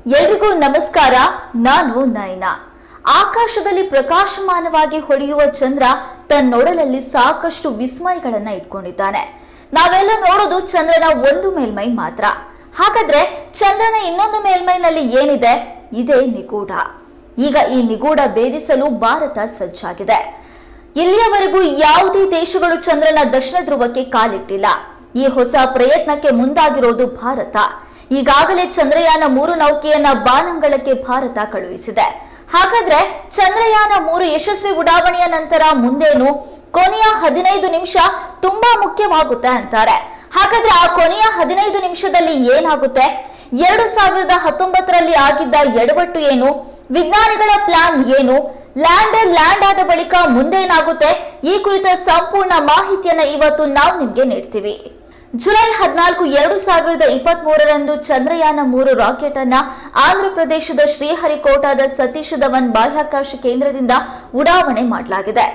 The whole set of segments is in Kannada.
ಎಲ್ರಿಗೂ ನಮಸ್ಕಾರ ನಾನು ನಯನ ಆಕಾಶದಲ್ಲಿ ಪ್ರಕಾಶಮಾನವಾಗಿ ಹೊಳೆಯುವ ಚಂದ್ರ ತನ್ನೊಡಲಲ್ಲಿ ಸಾಕಷ್ಟು ವಿಸ್ಮಯಗಳನ್ನ ಇಟ್ಕೊಂಡಿದ್ದಾನೆ ನಾವೆಲ್ಲ ನೋಡೋದು ಚಂದ್ರನ ಒಂದು ಮೇಲ್ಮೈ ಮಾತ್ರ ಹಾಗಾದ್ರೆ ಚಂದ್ರನ ಇನ್ನೊಂದು ಮೇಲ್ಮೈನಲ್ಲಿ ಏನಿದೆ ಇದೇ ನಿಗೂಢ ಈಗ ಈ ನಿಗೂಢ ಭೇದಿಸಲು ಭಾರತ ಸಜ್ಜಾಗಿದೆ ಇಲ್ಲಿಯವರೆಗೂ ಯಾವುದೇ ದೇಶಗಳು ಚಂದ್ರನ ದಕ್ಷಿಣ ಧ್ರುವಕ್ಕೆ ಕಾಲಿಟ್ಟಿಲ್ಲ ಈ ಹೊಸ ಪ್ರಯತ್ನಕ್ಕೆ ಮುಂದಾಗಿರೋದು ಭಾರತ ಈಗಾಗಲೇ ಚಂದ್ರಯಾನ ಮೂರು ನೌಕೆಯನ್ನ ಬಾನಂಗಳಕ್ಕೆ ಭಾರತ ಕಳುಹಿಸಿದೆ ಹಾಗಾದ್ರೆ ಚಂದ್ರಯಾನ ಮೂರು ಯಶಸ್ವಿ ಉಡಾವಣೆಯ ನಂತರ ಮುಂದೇನು ಕೊನೆಯ ಹದಿನೈದು ನಿಮಿಷ ತುಂಬಾ ಮುಖ್ಯವಾಗುತ್ತೆ ಅಂತಾರೆ ಹಾಗಾದ್ರೆ ಆ ಕೊನೆಯ ಹದಿನೈದು ನಿಮಿಷದಲ್ಲಿ ಏನಾಗುತ್ತೆ ಎರಡು ಸಾವಿರದ ಹತ್ತೊಂಬತ್ತರಲ್ಲಿ ಆಗಿದ್ದ ಎಡವಟ್ಟು ಏನು ವಿಜ್ಞಾನಿಗಳ ಪ್ಲಾನ್ ಏನು ಲ್ಯಾಂಡರ್ ಲ್ಯಾಂಡ್ ಆದ ಬಳಿಕ ಮುಂದೇನಾಗುತ್ತೆ ಈ ಕುರಿತ ಸಂಪೂರ್ಣ ಮಾಹಿತಿಯನ್ನ ಇವತ್ತು ನಾವು ನಿಮ್ಗೆ ನೀಡ್ತೀವಿ ಜುಲೈ ಹದಿನಾಲ್ಕು ಎರಡು ಸಾವಿರದ ಇಪ್ಪತ್ತ್ ಮೂರರಂದು ಚಂದ್ರಯಾನ ಮೂರು ರಾಕೆಟ್ ಅನ್ನ ಆಂಧ್ರ ಪ್ರದೇಶದ ಶ್ರೀಹರಿಕೋಟಾದ ಸತೀಶ್ ಧವನ್ ಬಾಹ್ಯಾಕಾಶ ಕೇಂದ್ರದಿಂದ ಉಡಾವಣೆ ಮಾಡಲಾಗಿದೆ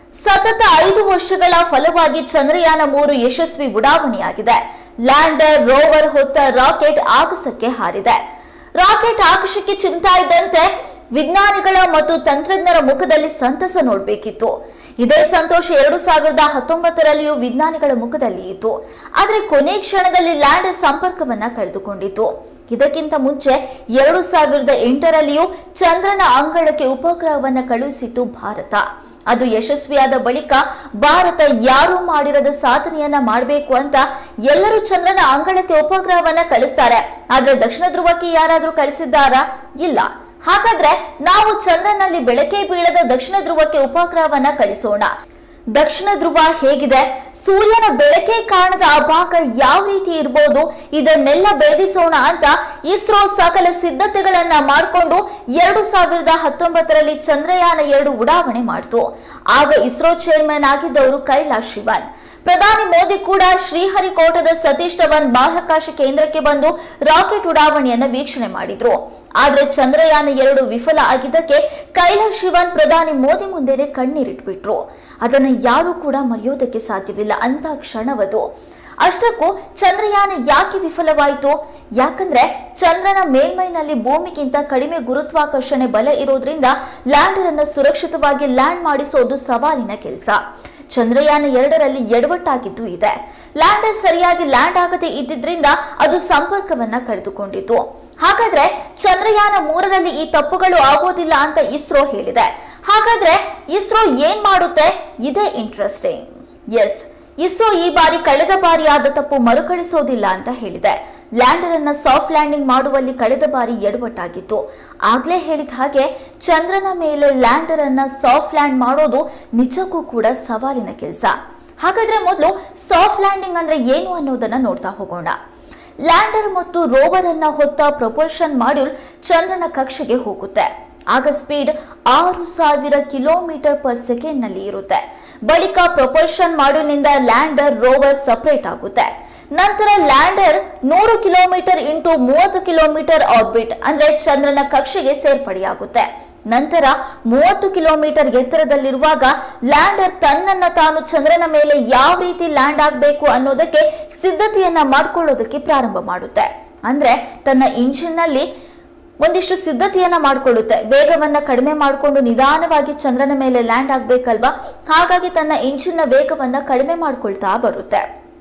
ಸತತ ಐದು ವರ್ಷಗಳ ಫಲವಾಗಿ ಚಂದ್ರಯಾನ ಮೂರು ಯಶಸ್ವಿ ಉಡಾವಣೆಯಾಗಿದೆ ಲ್ಯಾಂಡರ್ ರೋವರ್ ಹೊತ್ತ ರಾಕೆಟ್ ಆಗಸಕ್ಕೆ ಹಾರಿದೆ ರಾಕೆಟ್ ಆಕಾಶಕ್ಕೆ ಚಿಮ್ತಾ ಇದ್ದಂತೆ ವಿಜ್ಞಾನಿಗಳ ಮತ್ತು ತಂತ್ರಜ್ಞರ ಮುಖದಲ್ಲಿ ಸಂತಸ ನೋಡಬೇಕಿತ್ತು ಇದೇ ಸಂತೋಷ ಎರಡು ಸಾವಿರದ ಹತ್ತೊಂಬತ್ತರಲ್ಲಿಯೂ ವಿಜ್ಞಾನಿಗಳ ಮುಖದಲ್ಲಿ ಇತ್ತು ಆದರೆ ಕೊನೆ ಕ್ಷಣದಲ್ಲಿ ಲ್ಯಾಂಡ್ ಸಂಪರ್ಕವನ್ನ ಕಳೆದುಕೊಂಡಿತ್ತು ಇದಕ್ಕಿಂತ ಮುಂಚೆ ಎರಡು ಸಾವಿರದ ಎಂಟರಲ್ಲಿಯೂ ಚಂದ್ರನ ಅಂಗಳಕ್ಕೆ ಉಪಗ್ರಹವನ್ನ ಕಳುಹಿಸಿತ್ತು ಭಾರತ ಅದು ಯಶಸ್ವಿಯಾದ ಬಳಿಕ ಭಾರತ ಯಾರೂ ಮಾಡಿರದ ಸಾಧನೆಯನ್ನ ಮಾಡಬೇಕು ಅಂತ ಎಲ್ಲರೂ ಚಂದ್ರನ ಅಂಗಳಕ್ಕೆ ಉಪಗ್ರಹವನ್ನ ಕಳಿಸ್ತಾರೆ ಆದ್ರೆ ದಕ್ಷಿಣ ಧ್ರುವಕ್ಕೆ ಯಾರಾದ್ರೂ ಕಳಿಸಿದ್ದಾರಾ ಇಲ್ಲ ಹಾಗಾದ್ರೆ ನಾವು ಚಂದ್ರನಲ್ಲಿ ಬೆಳಕೆ ಬೀಳದ ದಕ್ಷಿಣ ಧ್ರುವಕ್ಕೆ ಉಪಗ್ರಹವನ್ನ ಕಳಿಸೋಣ ದಕ್ಷಿಣ ಧ್ರುವ ಹೇಗಿದೆ ಸೂರ್ಯನ ಬೆಳಕೆ ಕಾಣದ ಆ ಭಾಗ ಯಾವ ರೀತಿ ಇರ್ಬೋದು ಇದನ್ನೆಲ್ಲ ಭೇದಿಸೋಣ ಅಂತ ಇಸ್ರೋ ಸಕಲ ಸಿದ್ಧತೆಗಳನ್ನ ಮಾಡಿಕೊಂಡು ಎರಡು ಸಾವಿರದ ಹತ್ತೊಂಬತ್ತರಲ್ಲಿ ಚಂದ್ರಯಾನ ಎರಡು ಉಡಾವಣೆ ಮಾಡಿತು ಆಗ ಇಸ್ರೋ ಚೇರ್ಮನ್ ಆಗಿದ್ದವರು ಕೈಲಾಶ್ ಶಿವನ್ ಪ್ರಧಾನಿ ಮೋದಿ ಕೂಡ ಶ್ರೀಹರಿಕೋಟದ ಸತೀಶ್ ಧವನ್ ಬಾಹ್ಯಾಕಾಶ ಕೇಂದ್ರಕ್ಕೆ ಬಂದು ರಾಕೆಟ್ ಉಡಾವಣೆಯನ್ನ ವೀಕ್ಷಣೆ ಮಾಡಿದ್ರು ಆದ್ರೆ ಚಂದ್ರಯಾನ ಎರಡು ವಿಫಲ ಆಗಿದ್ದಕ್ಕೆ ಕೈಲಾಶ್ ಶಿವನ್ ಪ್ರಧಾನಿ ಮೋದಿ ಮುಂದೆನೆ ಕಣ್ಣೀರಿಟ್ಬಿಟ್ರು ಅದನ್ನ ಯಾರು ಕೂಡ ಮರೆಯೋದಕ್ಕೆ ಸಾಧ್ಯವಿಲ್ಲ ಅಂತ ಕ್ಷಣವದು ಅಷ್ಟಕ್ಕೂ ಚಂದ್ರಯಾನ ಯಾಕೆ ವಿಫಲವಾಯಿತು ಯಾಕಂದ್ರೆ ಚಂದ್ರನ ಮೇಲ್ಮೈನಲ್ಲಿ ಭೂಮಿಗಿಂತ ಕಡಿಮೆ ಗುರುತ್ವಾಕರ್ಷಣೆ ಬಲ ಇರೋದ್ರಿಂದ ಲ್ಯಾಂಡರ್ ಅನ್ನ ಸುರಕ್ಷಿತವಾಗಿ ಲ್ಯಾಂಡ್ ಮಾಡಿಸೋದು ಸವಾಲಿನ ಕೆಲಸ ಚಂದ್ರಯಾನ ಎರಡರಲ್ಲಿ ಎಡವಟ್ಟಾಗಿದ್ದು ಇದೆ ಲ್ಯಾಂಡರ್ ಸರಿಯಾಗಿ ಲ್ಯಾಂಡ್ ಆಗದೆ ಇದ್ದಿದ್ರಿಂದ ಅದು ಸಂಪರ್ಕವನ್ನ ಕಳೆದುಕೊಂಡಿತು ಹಾಗಾದ್ರೆ ಚಂದ್ರಯಾನ ಮೂರರಲ್ಲಿ ಈ ತಪ್ಪುಗಳು ಆಗೋದಿಲ್ಲ ಅಂತ ಇಸ್ರೋ ಹೇಳಿದೆ ಹಾಗಾದ್ರೆ ಇಸ್ರೋ ಏನ್ ಮಾಡುತ್ತೆ ಇದೇ ಇಂಟ್ರೆಸ್ಟಿಂಗ್ ಎಸ್ ಇಸ್ರೋ ಈ ಬಾರಿ ಕಳೆದ ಬಾರಿ ಆದ ತಪ್ಪು ಮರುಕಳಿಸೋದಿಲ್ಲ ಅಂತ ಹೇಳಿದೆ ಲ್ಯಾಂಡರ್ ಅನ್ನ ಸಾಫ್ಟ್ ಲ್ಯಾಂಡಿಂಗ್ ಮಾಡುವಲ್ಲಿ ಕಳೆದ ಬಾರಿ ಎಡವಟ್ಟಾಗಿತ್ತು ಆಗ್ಲೇ ಹೇಳಿದ ಹಾಗೆ ಚಂದ್ರನ ಮೇಲೆ ಲ್ಯಾಂಡರ್ ಅನ್ನ ಸಾಫ್ಟ್ ಲ್ಯಾಂಡ್ ಮಾಡೋದು ನಿಜಕ್ಕೂ ಕೂಡ ಸವಾಲಿನ ಕೆಲಸ ಹಾಗಾದ್ರೆ ಮೊದಲು ಸಾಫ್ಟ್ ಲ್ಯಾಂಡಿಂಗ್ ಅಂದ್ರೆ ಏನು ಅನ್ನೋದನ್ನ ನೋಡ್ತಾ ಹೋಗೋಣ ಲ್ಯಾಂಡರ್ ಮತ್ತು ರೋವರ್ ಅನ್ನ ಹೊತ್ತ ಪ್ರೊಪಲ್ಷನ್ ಮಾಡ್ಯೂಲ್ ಚಂದ್ರನ ಕಕ್ಷೆಗೆ ಹೋಗುತ್ತೆ ಆಗ ಸ್ಪೀಡ್ ಆರು ಸಾವಿರ ಕಿಲೋಮೀಟರ್ ಪರ್ ಸೆಕೆಂಡ್ ನಲ್ಲಿ ಇರುತ್ತೆ ಬಳಿಕ ಪ್ರೊಪಲ್ಷನ್ ಮಾಡ್ಯೂಲ್ನಿಂದ ಲ್ಯಾಂಡರ್ ರೋವರ್ ಸಪರೇಟ್ ಆಗುತ್ತೆ ನಂತರ ಲ್ಯಾಂಡರ್ ನೂರು ಕಿಲೋಮೀಟರ್ ಇಂಟು ಮೂವತ್ತು ಕಿಲೋಮೀಟರ್ ಆರ್ಬಿಟ್ ಅಂದ್ರೆ ಚಂದ್ರನ ಕಕ್ಷೆಗೆ ಸೇರ್ಪಡೆಯಾಗುತ್ತೆ ನಂತರ ಮೂವತ್ತು ಕಿಲೋಮೀಟರ್ ಎತ್ತರದಲ್ಲಿರುವಾಗ ಲ್ಯಾಂಡರ್ ತನ್ನನ್ನ ತಾನು ಚಂದ್ರನ ಮೇಲೆ ಯಾವ ರೀತಿ ಲ್ಯಾಂಡ್ ಆಗಬೇಕು ಅನ್ನೋದಕ್ಕೆ ಸಿದ್ಧತೆಯನ್ನ ಮಾಡ್ಕೊಳ್ಳೋದಕ್ಕೆ ಪ್ರಾರಂಭ ಮಾಡುತ್ತೆ ಅಂದ್ರೆ ತನ್ನ ಇಂಜಿನ್ ನಲ್ಲಿ ಒಂದಿಷ್ಟು ಸಿದ್ಧತೆಯನ್ನ ಮಾಡಿಕೊಳ್ಳುತ್ತೆ ವೇಗವನ್ನ ಕಡಿಮೆ ಮಾಡಿಕೊಂಡು ನಿಧಾನವಾಗಿ ಚಂದ್ರನ ಮೇಲೆ ಲ್ಯಾಂಡ್ ಆಗ್ಬೇಕಲ್ವಾ ಹಾಗಾಗಿ ತನ್ನ ಇಂಜಿನ್ನ ವೇಗವನ್ನ ಕಡಿಮೆ ಮಾಡ್ಕೊಳ್ತಾ ಬರುತ್ತೆ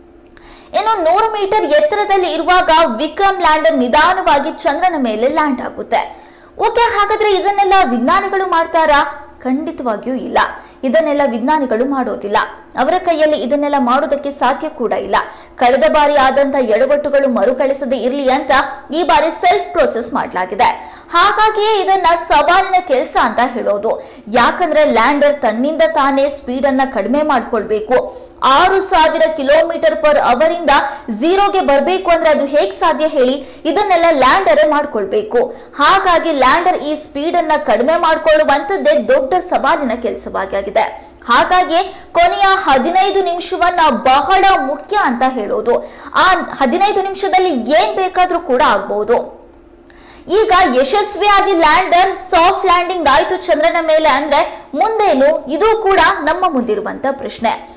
ಇನ್ನು ನೂರು ಮೀಟರ್ ಎತ್ತರದಲ್ಲಿ ಇರುವಾಗ ವಿಕ್ರಮ್ ಲ್ಯಾಂಡರ್ ನಿಧಾನವಾಗಿ ಚಂದ್ರನ ಮೇಲೆ ಲ್ಯಾಂಡ್ ಆಗುತ್ತೆ ಓಕೆ ಹಾಗಾದ್ರೆ ಇದನ್ನೆಲ್ಲ ವಿಜ್ಞಾನಿಗಳು ಮಾಡ್ತಾರಾ ಖಂಡಿತವಾಗಿಯೂ ಇಲ್ಲ ಇದನ್ನೆಲ್ಲ ವಿಜ್ಞಾನಿಗಳು ಮಾಡೋದಿಲ್ಲ ಅವರ ಕೈಯಲ್ಲಿ ಇದನ್ನೆಲ್ಲ ಮಾಡೋದಕ್ಕೆ ಸಾಧ್ಯ ಕೂಡ ಇಲ್ಲ ಕಳೆದ ಬಾರಿ ಆದಂತ ಎಡವಟ್ಟುಗಳು ಮರುಕಳಿಸದೆ ಇರಲಿ ಅಂತ ಈ ಬಾರಿ ಸೆಲ್ಫ್ ಪ್ರೋಸೆಸ್ ಮಾಡಲಾಗಿದೆ ಹಾಗಾಗಿಯೇ ಇದನ್ನ ಸವಾಲಿನ ಕೆಲಸ ಅಂತ ಹೇಳೋದು ಯಾಕಂದ್ರೆ ಲ್ಯಾಂಡರ್ ತನ್ನಿಂದ ತಾನೇ ಸ್ಪೀಡ್ ಅನ್ನ ಕಡಿಮೆ ಮಾಡ್ಕೊಳ್ಬೇಕು ಆರು ಸಾವಿರ ಕಿಲೋಮೀಟರ್ ಪರ್ ಅವರಿಂದ ಝೀರೋಗೆ ಬರಬೇಕು ಅಂದ್ರೆ ಅದು ಹೇಗ್ ಸಾಧ್ಯ ಹೇಳಿ ಇದನ್ನೆಲ್ಲ ಲ್ಯಾಂಡರ್ ಮಾಡ್ಕೊಳ್ಬೇಕು ಹಾಗಾಗಿ ಲ್ಯಾಂಡರ್ ಈ ಸ್ಪೀಡ್ ಅನ್ನ ಕಡಿಮೆ ಮಾಡ್ಕೊಳ್ಳುವಂತದ್ದೇ ದೊಡ್ಡ ಸವಾಲಿನ ಕೆಲಸವಾಗಿದೆ ಹಾಗಾಗಿ ಕೊನೆಯ ಹದಿನೈದು ನಿಮಿಷವನ್ನ ಬಹಳ ಮುಖ್ಯ ಅಂತ ಹೇಳೋದು ಆ ಹದಿನೈದು ನಿಮಿಷದಲ್ಲಿ ಏನ್ ಬೇಕಾದ್ರೂ ಕೂಡ ಆಗ್ಬಹುದು ಈಗ ಯಶಸ್ವಿಯಾಗಿ ಲ್ಯಾಂಡರ್ ಸಾಫ್ಟ್ ಲ್ಯಾಂಡಿಂಗ್ ಆಯ್ತು ಚಂದ್ರನ ಮೇಲೆ ಅಂದ್ರೆ ಮುಂದೇನು ಇದು ಕೂಡ ನಮ್ಮ ಮುಂದಿರುವಂತ ಪ್ರಶ್ನೆ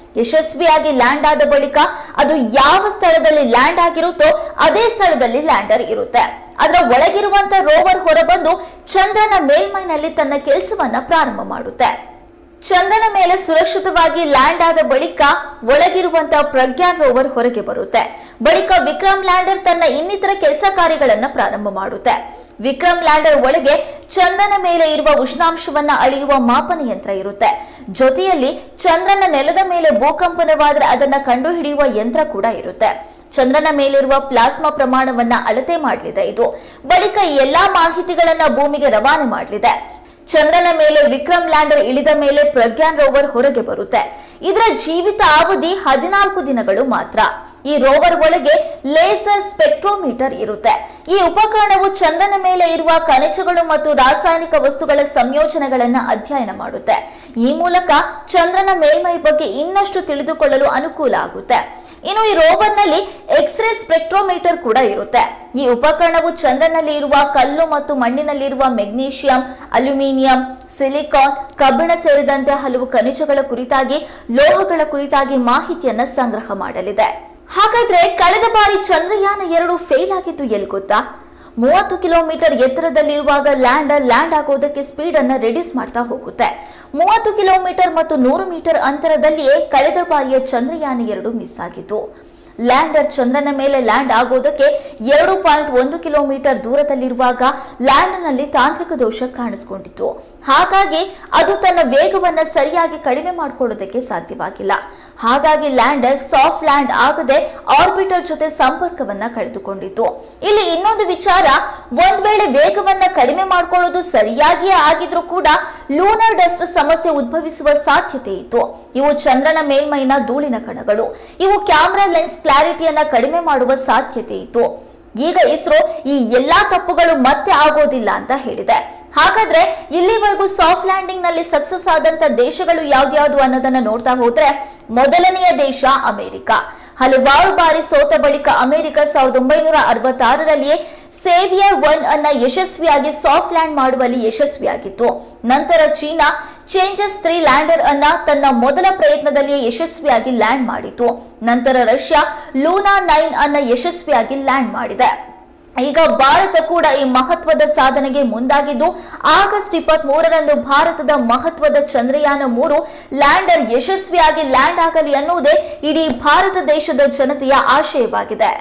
ಯಶಸ್ವಿಯಾಗಿ ಲ್ಯಾಂಡ್ ಆದ ಬಳಿಕ ಅದು ಯಾವ ಸ್ಥಳದಲ್ಲಿ ಲ್ಯಾಂಡ್ ಆಗಿರುತ್ತೋ ಅದೇ ಸ್ಥಳದಲ್ಲಿ ಲ್ಯಾಂಡರ್ ಇರುತ್ತೆ ಅದರ ಒಳಗಿರುವಂತ ರೋವರ್ ಹೊರಬಂದು ಚಂದ್ರನ ಮೇಲ್ಮೈನಲ್ಲಿ ತನ್ನ ಕೆಲಸವನ್ನ ಪ್ರಾರಂಭ ಮಾಡುತ್ತೆ ಚಂದ್ರನ ಮೇಲೆ ಸುರಕ್ಷಿತವಾಗಿ ಲ್ಯಾಂಡ್ ಆದ ಬಳಿಕ ಒಳಗಿರುವಂತಹ ಪ್ರಜ್ಞಾನ್ ರೋವರ್ ಹೊರಗೆ ಬರುತ್ತೆ ಬಳಿಕ ವಿಕ್ರಮ್ ಲ್ಯಾಂಡರ್ ತನ್ನ ಇನ್ನಿತರ ಕೆಲಸ ಕಾರ್ಯಗಳನ್ನ ಪ್ರಾರಂಭ ಮಾಡುತ್ತೆ ವಿಕ್ರಮ್ ಲ್ಯಾಂಡರ್ ಒಳಗೆ ಚಂದ್ರನ ಮೇಲೆ ಇರುವ ಉಷ್ಣಾಂಶವನ್ನ ಅಳೆಯುವ ಮಾಪನ ಯಂತ್ರ ಇರುತ್ತೆ ಜೊತೆಯಲ್ಲಿ ಚಂದ್ರನ ನೆಲದ ಮೇಲೆ ಭೂಕಂಪನವಾದ್ರೆ ಅದನ್ನ ಕಂಡುಹಿಡಿಯುವ ಯಂತ್ರ ಕೂಡ ಇರುತ್ತೆ ಚಂದ್ರನ ಮೇಲಿರುವ ಪ್ಲಾಸ್ಮಾ ಪ್ರಮಾಣವನ್ನ ಅಳತೆ ಮಾಡಲಿದೆ ಇದು ಬಳಿಕ ಈ ಎಲ್ಲಾ ಮಾಹಿತಿಗಳನ್ನ ಭೂಮಿಗೆ ರವಾನೆ ಮಾಡಲಿದೆ ಚಂದ್ರನ ಮೇಲೆ ವಿಕ್ರಮ್ ಲ್ಯಾಂಡರ್ ಇಳಿದ ಮೇಲೆ ಪ್ರಜ್ಞಾನ್ ರೋವರ್ ಹೊರಗೆ ಬರುತ್ತೆ ಇದರ ಜೀವಿತ ಅವಧಿ ಹದಿನಾಲ್ಕು ದಿನಗಳು ಮಾತ್ರ ಈ ರೋವರ್ ಒಳಗೆ ಲೇಸರ್ ಸ್ಪೆಕ್ಟ್ರೋಮೀಟರ್ ಇರುತ್ತೆ ಈ ಉಪಕರಣವು ಚಂದ್ರನ ಮೇಲೆ ಇರುವ ಖನಿಜಗಳು ಮತ್ತು ರಾಸಾಯನಿಕ ವಸ್ತುಗಳ ಸಂಯೋಜನೆಗಳನ್ನ ಅಧ್ಯಯನ ಮಾಡುತ್ತೆ ಈ ಮೂಲಕ ಚಂದ್ರನ ಮೇಲ್ಮೈ ಬಗ್ಗೆ ಇನ್ನಷ್ಟು ತಿಳಿದುಕೊಳ್ಳಲು ಅನುಕೂಲ ಆಗುತ್ತೆ ಇನ್ನು ಈ ರೋವರ್ ನಲ್ಲಿ ಎಕ್ಸ್ರೇ ಸ್ಪೆಕ್ಟ್ರೋಮೀಟರ್ ಕೂಡ ಇರುತ್ತೆ ಈ ಉಪಕರಣವು ಚಂದ್ರನಲ್ಲಿ ಇರುವ ಕಲ್ಲು ಮತ್ತು ಮಣ್ಣಿನಲ್ಲಿರುವ ಮೆಗ್ನೀಷಿಯಂ ಅಲ್ಯೂಮಿನಿಯಂ ಸಿಲಿಕಾನ್ ಕಬ್ಬಿಣ ಸೇರಿದಂತೆ ಹಲವು ಖನಿಜಗಳ ಕುರಿತಾಗಿ ಲೋಹಗಳ ಕುರಿತಾಗಿ ಮಾಹಿತಿಯನ್ನ ಸಂಗ್ರಹ ಮಾಡಲಿದೆ ಹಾಗಾದ್ರೆ ಕಳೆದ ಬಾರಿ ಚಂದ್ರಯಾನ ಎರಡು ಫೇಲ್ ಆಗಿದ್ದು ಎಲ್ಲಿ ಗೊತ್ತಾ ಮೂವತ್ತು ಕಿಲೋಮೀಟರ್ ಎತ್ತರದಲ್ಲಿರುವಾಗ ಲ್ಯಾಂಡರ್ ಲ್ಯಾಂಡ್ ಆಗೋದಕ್ಕೆ ಸ್ಪೀಡ್ ಅನ್ನ ರೆಡ್ಯೂಸ್ ಮಾಡ್ತಾ ಹೋಗುತ್ತೆ ಮೂವತ್ತು ಕಿಲೋಮೀಟರ್ ಮತ್ತು ನೂರು ಮೀಟರ್ ಅಂತರದಲ್ಲಿಯೇ ಕಳೆದ ಬಾರಿಯ ಚಂದ್ರಯಾನ ಎರಡು ಮಿಸ್ ಆಗಿತ್ತು ಲ್ಯಾಂಡರ್ ಚಂದ್ರನ ಮೇಲೆ ಲ್ಯಾಂಡ್ ಆಗೋದಕ್ಕೆ ಎರಡು ಪಾಯಿಂಟ್ ಒಂದು ಕಿಲೋಮೀಟರ್ ದೂರದಲ್ಲಿರುವಾಗ ಲ್ಯಾಂಡ್ನಲ್ಲಿ ತಾಂತ್ರಿಕ ದೋಷ ಕಾಣಿಸ್ಕೊಂಡಿತ್ತು ಹಾಗಾಗಿ ಅದು ತನ್ನ ವೇಗವನ್ನ ಸರಿಯಾಗಿ ಕಡಿಮೆ ಮಾಡಿಕೊಳ್ಳೋದಕ್ಕೆ ಸಾಧ್ಯವಾಗಿಲ್ಲ ಹಾಗಾಗಿ ಲ್ಯಾಂಡರ್ ಸಾಫ್ಟ್ ಲ್ಯಾಂಡ್ ಆಗದೆ ಆರ್ಬಿಟರ್ ಜೊತೆ ಸಂಪರ್ಕವನ್ನ ಕಳೆದುಕೊಂಡಿತ್ತು ಇಲ್ಲಿ ಇನ್ನೊಂದು ವಿಚಾರ ಒಂದ್ ವೇಳೆ ವೇಗವನ್ನ ಕಡಿಮೆ ಮಾಡ್ಕೊಳ್ಳೋದು ಸರಿಯಾಗಿಯೇ ಆಗಿದ್ರೂ ಕೂಡ ಲೂನರ್ ಡಸ್ಟ್ ಸಮಸ್ಯೆ ಉದ್ಭವಿಸುವ ಸಾಧ್ಯತೆ ಇತ್ತು ಇವು ಚಂದ್ರನ ಮೇಲ್ಮೈನ ಧೂಳಿನ ಕಣಗಳು ಇವು ಕ್ಯಾಮೆರಾ ಲೆನ್ಸ್ ಕ್ಲಾರಿಟಿಯನ್ನ ಕಡಿಮೆ ಮಾಡುವ ಸಾಧ್ಯತೆ ಇತ್ತು ಈಗ ಇಸ್ರೋ ಈ ಎಲ್ಲಾ ತಪ್ಪುಗಳು ಮತ್ತೆ ಆಗೋದಿಲ್ಲ ಅಂತ ಹೇಳಿದೆ ಹಾಗಾದ್ರೆ ಇಲ್ಲಿವರೆಗೂ ಸಾಫ್ಟ್ ಲ್ಯಾಂಡಿಂಗ್ ನಲ್ಲಿ ಸಕ್ಸಸ್ ಆದಂತ ದೇಶಗಳು ಯಾವ್ದ್ಯಾವ್ದು ಅನ್ನೋದನ್ನ ನೋಡ್ತಾ ಹೋದ್ರೆ ಮೊದಲನೆಯ ದೇಶ ಅಮೆರಿಕ ಹಲವಾರು ಬಾರಿ ಸೋತ ಬಳಿಕ ಅಮೆರಿಕ ಸಾವಿರದ ಒಂಬೈನೂರ ಅರವತ್ತಾರರಲ್ಲಿಯೇ ಸೇವಿಯರ್ ಒನ್ ಅನ್ನ ಯಶಸ್ವಿಯಾಗಿ ಸಾಫ್ಟ್ ಲ್ಯಾಂಡ್ ಮಾಡುವಲ್ಲಿ ಯಶಸ್ವಿಯಾಗಿತ್ತು ನಂತರ ಚೀನಾ ಚೇಂಜಸ್ ತ್ರೀ ಲ್ಯಾಂಡರ್ ಅನ್ನ ತನ್ನ ಮೊದಲ ಪ್ರಯತ್ನದಲ್ಲಿಯೇ ಯಶಸ್ವಿಯಾಗಿ ಲ್ಯಾಂಡ್ ಮಾಡಿತು ನಂತರ ರಷ್ಯಾ ಲೂನಾ ನೈನ್ ಅನ್ನ ಯಶಸ್ವಿಯಾಗಿ ಲ್ಯಾಂಡ್ ಮಾಡಿದೆ ಈಗ ಭಾರತ ಕೂಡ ಈ ಮಹತ್ವದ ಸಾಧನೆಗೆ ಮುಂದಾಗಿದ್ದು ಆಗಸ್ಟ್ ಇಪ್ಪತ್ತ್ ಮೂರರಂದು ಭಾರತದ ಮಹತ್ವದ ಚಂದ್ರಯಾನ ಮೂರು ಲ್ಯಾಂಡರ್ ಯಶಸ್ವಿಯಾಗಿ ಲ್ಯಾಂಡ್ ಆಗಲಿ ಅನ್ನುವುದೇ ಇಡೀ ಭಾರತ ದೇಶದ ಜನತೆಯ ಆಶಯವಾಗಿದೆ